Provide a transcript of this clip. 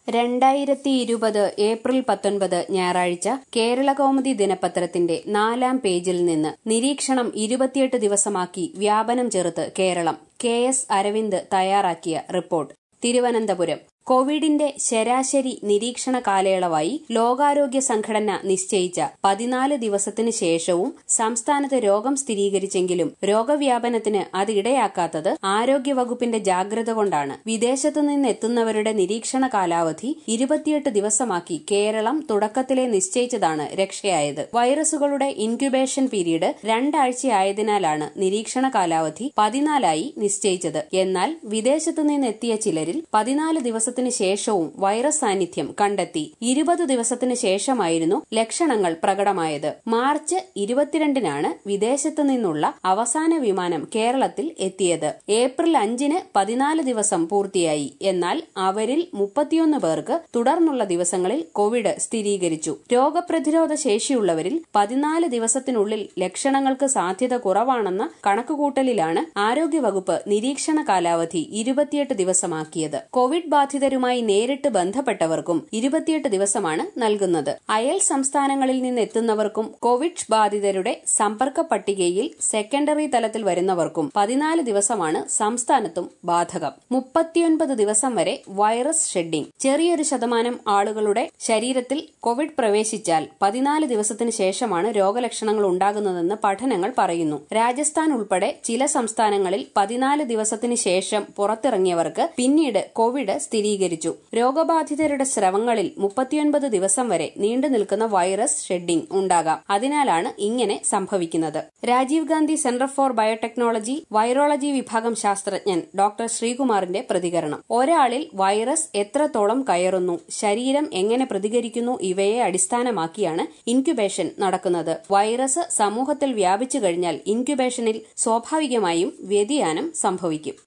രണ്ടായിരത്തി ഇരുപത് ഏപ്രിൽ പത്തൊൻപത് ഞായറാഴ്ച കേരളകൗമുദി ദിനപത്രത്തിന്റെ നാലാം പേജിൽ നിന്ന് നിരീക്ഷണം ഇരുപത്തിയെട്ട് ദിവസമാക്കി വ്യാപനം ചെറുത്ത് കേരളം കെ എസ് അരവിന്ദ് തയ്യാറാക്കിയ റിപ്പോർട്ട് തിരുവനന്തപുരം കോവിഡിന്റെ ശരാശരി നിരീക്ഷണ കാലയളവായി ലോകാരോഗ്യ സംഘടന നിശ്ചയിച്ച പതിനാല് ദിവസത്തിന് ശേഷവും സംസ്ഥാനത്ത് രോഗം സ്ഥിരീകരിച്ചെങ്കിലും രോഗവ്യാപനത്തിന് അത് ഇടയാക്കാത്തത് ആരോഗ്യവകുപ്പിന്റെ ജാഗ്രത കൊണ്ടാണ് വിദേശത്തു നിന്നെത്തുന്നവരുടെ നിരീക്ഷണ കാലാവധി ഇരുപത്തിയെട്ട് ദിവസമാക്കി കേരളം തുടക്കത്തിലെ നിശ്ചയിച്ചതാണ് രക്ഷയായത് വൈറസുകളുടെ ഇൻക്യുബേഷൻ പീരീഡ് രണ്ടാഴ്ചയായതിനാലാണ് നിരീക്ഷണ കാലാവധി പതിനാലായി നിശ്ചയിച്ചത് എന്നാൽ വിദേശത്തു നിന്നെത്തിയ ചിലരിൽ പതിനാല് ദിവസ ദിവസത്തിന് ശേഷവും വൈറസ് സാന്നിധ്യം കണ്ടെത്തി ഇരുപത് ദിവസത്തിന് ശേഷമായിരുന്നു ലക്ഷണങ്ങൾ പ്രകടമായത് മാർച്ച് ഇരുപത്തിരണ്ടിനാണ് വിദേശത്തു നിന്നുള്ള അവസാന വിമാനം കേരളത്തിൽ എത്തിയത് ഏപ്രിൽ അഞ്ചിന് പതിനാല് ദിവസം പൂർത്തിയായി എന്നാൽ അവരിൽ മുപ്പത്തിയൊന്ന് പേർക്ക് തുടർന്നുള്ള ദിവസങ്ങളിൽ കോവിഡ് സ്ഥിരീകരിച്ചു രോഗപ്രതിരോധ ശേഷിയുള്ളവരിൽ പതിനാല് ദിവസത്തിനുള്ളിൽ ലക്ഷണങ്ങൾക്ക് സാധ്യത കുറവാണെന്ന കണക്കുകൂട്ടലിലാണ് ആരോഗ്യവകുപ്പ് നിരീക്ഷണ കാലാവധി ഇരുപത്തിയെട്ട് ദിവസമാക്കിയത് കോവിഡ് ബാധിത ബാധിതരുമായി നേരിട്ട് ബന്ധപ്പെട്ടവർക്കും ഇരുപത്തിയെട്ട് ദിവസമാണ് നൽകുന്നത് അയൽ സംസ്ഥാനങ്ങളിൽ നിന്നെത്തുന്നവർക്കും കോവിഡ് ബാധിതരുടെ സമ്പർക്ക പട്ടികയിൽ സെക്കൻഡറി തലത്തിൽ വരുന്നവർക്കും പതിനാല് ദിവസമാണ് സംസ്ഥാനത്തും ബാധകം മുപ്പത്തിയൊൻപത് ദിവസം വരെ വൈറസ് ഷെഡിംഗ് ചെറിയൊരു ശതമാനം ആളുകളുടെ ശരീരത്തിൽ കോവിഡ് പ്രവേശിച്ചാൽ പതിനാല് ദിവസത്തിന് ശേഷമാണ് രോഗലക്ഷണങ്ങൾ ഉണ്ടാകുന്നതെന്ന് പഠനങ്ങൾ പറയുന്നു രാജസ്ഥാൻ ഉൾപ്പെടെ ചില സംസ്ഥാനങ്ങളിൽ പതിനാല് ദിവസത്തിന് ശേഷം പുറത്തിറങ്ങിയവർക്ക് പിന്നീട് കോവിഡ് സ്ഥിരീകരിച്ചു രോഗബാധിതരുടെ സ്രവങ്ങളിൽ മുപ്പത്തിയൊൻപത് ദിവസം വരെ നീണ്ടു നിൽക്കുന്ന വൈറസ് ഷെഡിംഗ് ഉണ്ടാകാം അതിനാലാണ് ഇങ്ങനെ സംഭവിക്കുന്നത് Rajiv Gandhi centre for biotechnology virology വിഭാഗം ശാസ്ത്രജ്ഞൻ ഡോക്ടർ ശ്രീകുമാറിന്റെ പ്രതികരണം ഒരാളിൽ വൈറസ് എത്രത്തോളം കയറുന്നു ശരീരം എങ്ങനെ പ്രതികരിക്കുന്നു ഇവയെ അടിസ്ഥാനമാക്കിയാണ് ഇൻക്യുബേഷൻ നടക്കുന്നത് വൈറസ് സമൂഹത്തിൽ വ്യാപിച്ചു കഴിഞ്ഞാൽ ഇൻക്യുബേഷനിൽ സ്വാഭാവികമായും വ്യതിയാനം സംഭവിക്കും